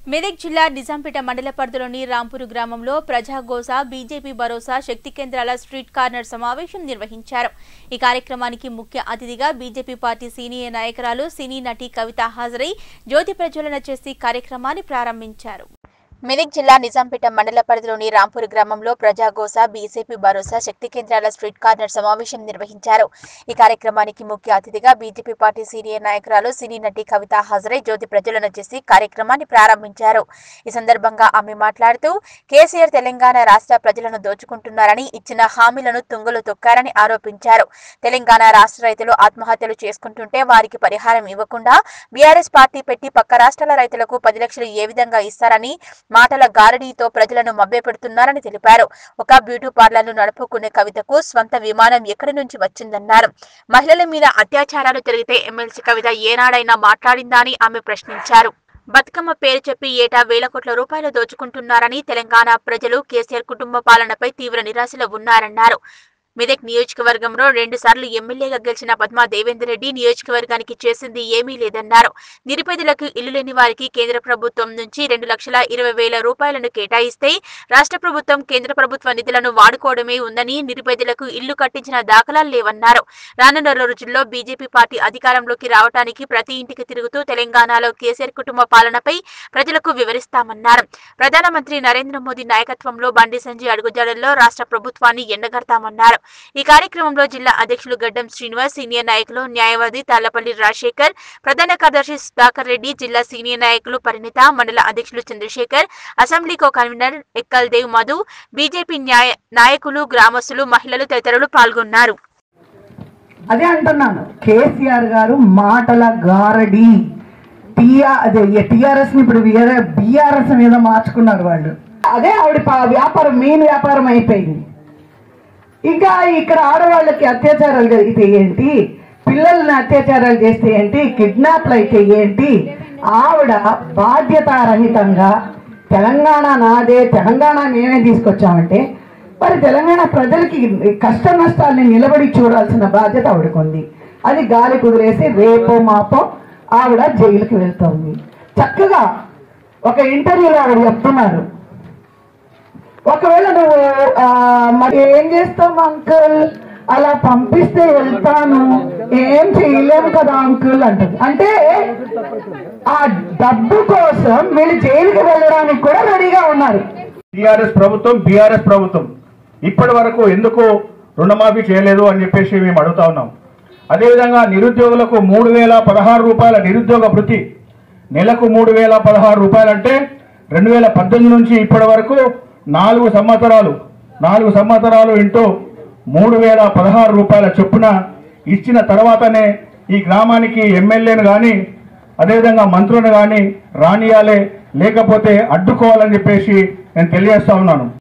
మెదక్ జిల్లా నిజాంపేట మండల పరిధిలోని రాంపూరు గ్రామంలో ప్రజాగోస బీజేపీ భరోసా శక్తి కేంద్రాల స్ట్రీట్ కార్నర్ సమావేశం నిర్వహించారు ఈ కార్యక్రమానికి ముఖ్య అతిథిగా బీజేపీ పార్టీ సీనియర్ నాయకురాలు సినీ నటి కవిత హాజరై జ్యోతి ప్రజ్వలన చేసి కార్యక్రమాన్ని ప్రారంభించారు మెదక్ జిల్లా నిజాంపేట మండల పరిధిలోని రాంపూర్ గ్రామంలో ప్రజాగోస బీజేపీ భరోసా శక్తి కేంద్రాల స్ట్రీట్ కార్నర్ సమావేశం నిర్వహించారు ఈ కార్యక్రమానికి ముఖ్య అతిథిగా బీజేపీ పార్టీ సీనియర్ నాయకురాలు సినీ నటి కవిత హాజరై జ్యోతి ప్రజ్వలన చేసి కార్యక్రమాన్ని ప్రారంభించారు ఈ సందర్భంగా ఆమె మాట్లాడుతూ కేసీఆర్ తెలంగాణ రాష్ట్ర ప్రజలను దోచుకుంటున్నారని ఇచ్చిన హామీలను తుంగలు తొక్కారని ఆరోపించారు తెలంగాణ రాష్ట్ర రైతులు ఆత్మహత్యలు చేసుకుంటుంటే వారికి పరిహారం ఇవ్వకుండా బీఆర్ఎస్ పార్టీ పెట్టి పక్క రాష్ట్రాల రైతులకు పది లక్షలు ఏ విధంగా ఇస్తారని మాటల గారడీతో ప్రజలను మభ్యపెడుతున్నారని తెలిపారు ఒక బ్యూటీ పార్లర్ను నడుపుకునే కవితకు స్వంత విమానం ఎక్కడి నుంచి వచ్చిందన్నారు మహిళల మీద అత్యాచారాలు జరిగితే ఎమ్మెల్సీ కవిత ఏనాడైనా మాట్లాడిందా అని ఆమె ప్రశ్నించారు బతుకమ్మ పేరు చెప్పి ఏటా వేల కోట్ల రూపాయలు దోచుకుంటున్నారని తెలంగాణ ప్రజలు కేసీఆర్ కుటుంబ పాలనపై తీవ్ర నిరాశలో ఉన్నారన్నారు మెదక్ నియోజకవర్గంలో రెండు సార్లు ఎమ్మెల్యేగా గెలిచిన పద్మా దేవేందర్ రెడ్డి నియోజకవర్గానికి చేసింది ఏమీ లేదన్నారు నిరుపేదలకు ఇల్లు లేని వారికి కేంద్ర ప్రభుత్వం నుంచి రెండు లక్షల ఇరవై వేల రూపాయలను కేటాయిస్తే రాష్ట్ర ప్రభుత్వం కేంద్ర ప్రభుత్వ నిధులను వాడుకోవడమే ఉందని నిరుపేదలకు ఇల్లు కట్టించిన దాఖలాలు లేవన్నారు రానున్న రోజుల్లో బీజేపీ పార్టీ అధికారంలోకి రావడానికి ప్రతి ఇంటికి తిరుగుతూ తెలంగాణలో కేసీఆర్ కుటుంబ పాలనపై ప్రజలకు వివరిస్తామన్నారు ప్రధానమంత్రి నరేంద్ర మోదీ నాయకత్వంలో బండి సంజయ్ అడుగుజాడల్లో రాష్ట్ర ప్రభుత్వాన్ని ఎండగడతామన్నారు ఈ కార్యక్రమంలో జిల్లా అధ్యక్షులు గడ్డం శ్రీనివాస్ సీనియర్ నాయకులు న్యాయవాది తాళ్లపల్లి రాజశేఖర్ ప్రధాన కార్యదర్శి సుధాకర్ రెడ్డి జిల్లా సీనియర్ నాయకులు పరిణిత మండల అధ్యక్షులు Chandrashekar assembly co convener Ekkal Dev Madhu BJP న్యాయ నాయకులు గ్రామస్తులు మహిళలు తదితరులు పాల్గొన్నారు అదే అంటున్నాను కేసీఆర్ గారు మాటల గారడి టీఆర్ అదే టిఆర్ఎస్ ని ఇప్పుడు బీఆర్ఎస్ మీద మార్చుకున్నారు వాళ్ళు అదే ఆవిడ పా- వ్యాపారం మెయిన్ వ్యాపారం అయిపోయింది ఇంకా ఇక్కడ ఆడవాళ్ళకి అత్యాచారాలు జరిగితే ఏంటి పిల్లల్ని అత్యాచారాలు చేస్తే ఏంటి కిడ్నాప్లు అయితే ఏంటి ఆవిడ బాధ్యతారహితంగా తెలంగాణ నాదే తెలంగాణ మేమే తీసుకొచ్చామంటే మరి తెలంగాణ ప్రజలకి కష్ట నష్టాలని నిలబడి చూడాల్సిన బాధ్యత ఆవిడకు ఉంది అది గాలి కుదిరేసి రేపో మాపో ఆవిడ జైలుకి వెళ్తుంది చక్కగా ఒక ఇంటర్వ్యూలో ఆవిడ చెప్తున్నారు ఒకవేళ నువ్వు ఆ, మరి ఏం చేస్తావు అంకుల్ అలా పంపిస్తే వెళ్తాను ఏం చేయలేము కదా అంకుల్ అంటది అంటే ఆ డబ్బు కోసం వీళ్ళు జైలుకి వెళ్ళడానికి కూడా రెడీగా ఉన్నారు టిఆర్ఎస్ ప్రభుత్వం బీఆర్ఎస్ ప్రభుత్వం ఇప్పటి వరకు ఎందుకు రుణమాఫీ చేయలేదు అని చెప్పేసి మేము అడుగుతా ఉన్నాం అదేవిధంగా నిరుద్యోగులకు మూడు వేల పదహారు రూపాయల నిరుద్యోగ భృతి నెలకు మూడు వేల పదహారు రూపాయలంటే రెండు వేల పద్దెనిమిది నుంచి ఇప్పటి వరకు నాలుగు సంవత్సరాలు నాలుగు సంవత్సరాలు ఇంటూ మూడు వేల పదహారు రూపాయల చొప్పున ఇచ్చిన తర్వాతనే ఈ గ్రామానికి ఎమ్మెల్యేను కానీ అదేవిధంగా మంత్రులను కానీ రానియాలే లేకపోతే అడ్డుకోవాలని చెప్పేసి నేను తెలియజేస్తా ఉన్నాను